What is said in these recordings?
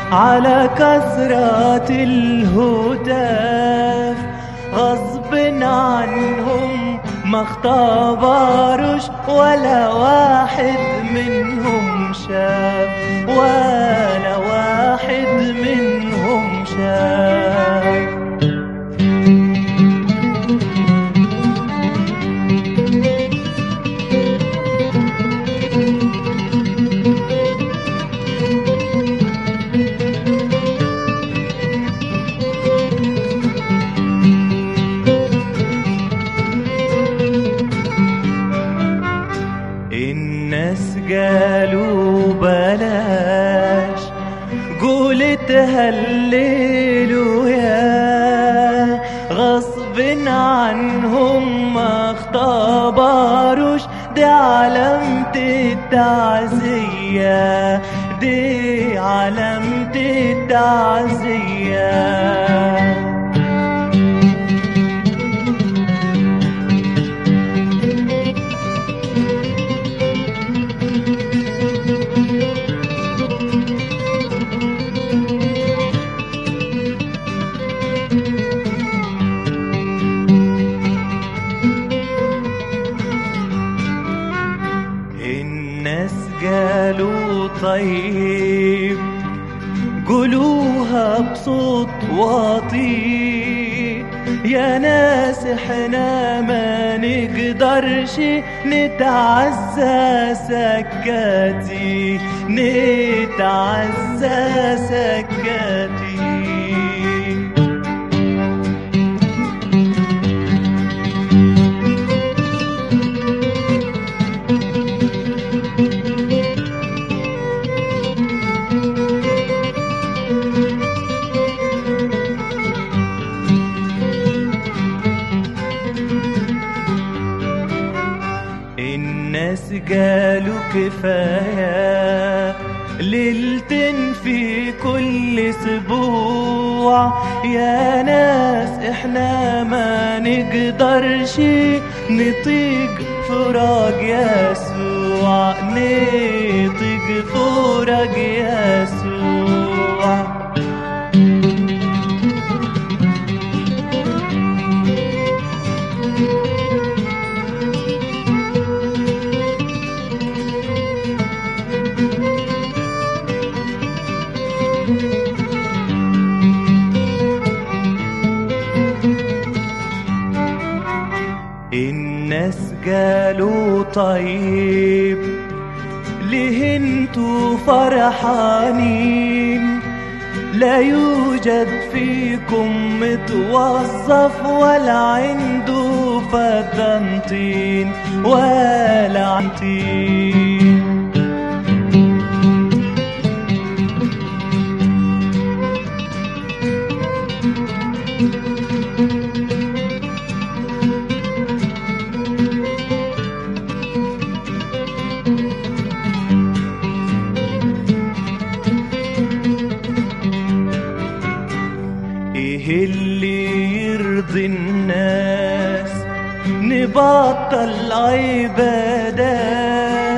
على كثرة الهتاف غصب عنهم ما اختبروش ولا واحد منهم شاف ولا واحد منهم شاف الناس قالوا بلاش قول تهللوا يا غصب عنهم ما اختبروش دي علامة التعزية دي علامة التعزية الناس قالوا طيب قولوها بصوت واطي يا ناس احنا ما نقدرش نتعزى سكاتي نتعزى سكاتي الناس قالوا كفاية ليلتين في كل اسبوع يا ناس احنا ما نقدرش نطيق فراق يسوع نطيق فراق يسوع الناس قالوا طيب ليه انتوا فرحانين لا يوجد فيكم متوظف ولا عنده فدان طين ولا عنتين ايه اللي يرضي الناس نبطل عبادة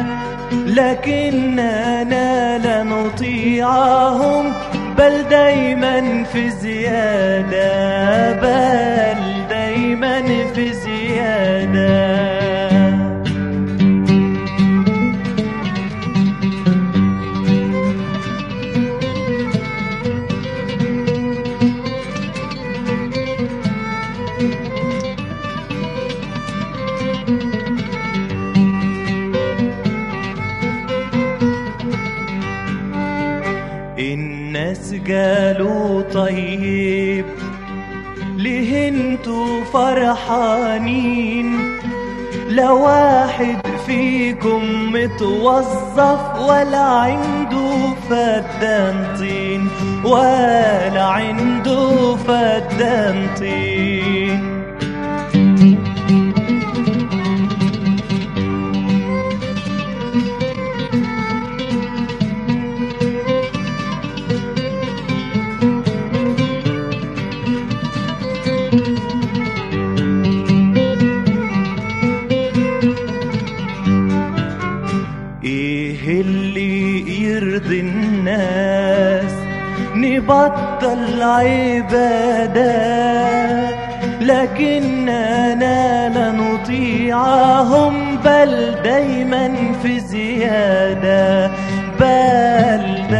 لكننا لا نطيعهم بل دايما في زيادة بل دايما في زيادة الناس قالوا طيب ليه انتوا فرحانين لا واحد فيكم متوظف ولا عنده فدان طين ولا عنده فدان طين ايه اللي يرضي الناس نبطل عبادة لكننا لا نطيعهم بل دايما في زيادة بل